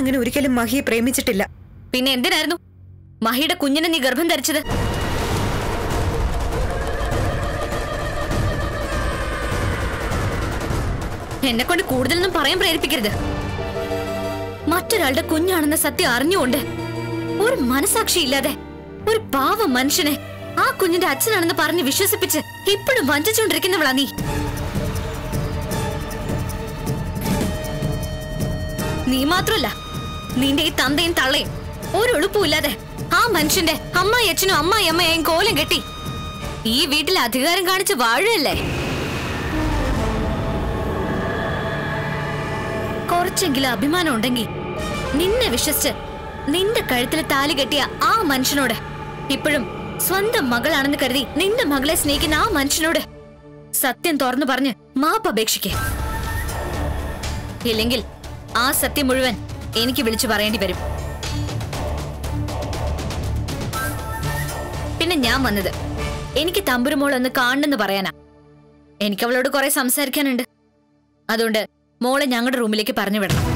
അങ്ങനെ ഒരിക്കലും മഹിയെ പ്രേമിച്ചിട്ടില്ല പിന്നെ എന്തിനായിരുന്നു മഹിയുടെ കുഞ്ഞിനെ നീ ഗർഭം ധരിച്ചത് എന്നെ കൊണ്ട് കൂടുതലൊന്നും പറയാൻ പ്രേരിപ്പിക്കരുത് മറ്റൊരാളുടെ കുഞ്ഞാണെന്ന സത്യം അറിഞ്ഞുകൊണ്ട് ഒരു മനസാക്ഷി ഇല്ലാതെ ഒരു പാവ മനുഷ്യനെ ആ കുഞ്ഞിന്റെ അച്ഛനാണെന്ന് പറഞ്ഞ് വിശ്വസിപ്പിച്ച് ഇപ്പോഴും വഞ്ചിച്ചുകൊണ്ടിരിക്കുന്നവളാ നീ നീ മാത്രല്ല നിന്റെ ഈ തന്തയും തള്ളയും ഒരു എളുപ്പമില്ലാതെ ആ മനുഷ്യന്റെ അമ്മായി അച്ഛനും അമ്മായി അമ്മയെയും കോലം കെട്ടി ഈ വീട്ടിൽ അധികാരം കാണിച്ച് വാഴുകയല്ലേ കുറച്ചെങ്കിലും അഭിമാനം ഉണ്ടെങ്കിൽ നിന്നെ വിശ്വസിച്ച് നിന്റെ കഴുത്തിൽ താലി കെട്ടിയ ആ മനുഷ്യനോട് ഇപ്പോഴും സ്വന്തം മകളാണെന്ന് കരുതി നിന്റെ മകളെ സ്നേഹിക്കുന്ന ആ മനുഷ്യനോട് സത്യം തുറന്നു പറഞ്ഞ് മാപ്പ് അപേക്ഷിക്കേ ഇല്ലെങ്കിൽ ആ സത്യം മുഴുവൻ എനിക്ക് വിളിച്ചു പറയേണ്ടി വരും പിന്നെ ഞാൻ വന്നത് എനിക്ക് തമ്പുരുമോൾ ഒന്ന് കാണണമെന്ന് പറയാനാ എനിക്ക് അവളോട് കുറെ സംസാരിക്കാനുണ്ട് അതുകൊണ്ട് മോളെ ഞങ്ങളുടെ റൂമിലേക്ക് പറഞ്ഞു വിടണം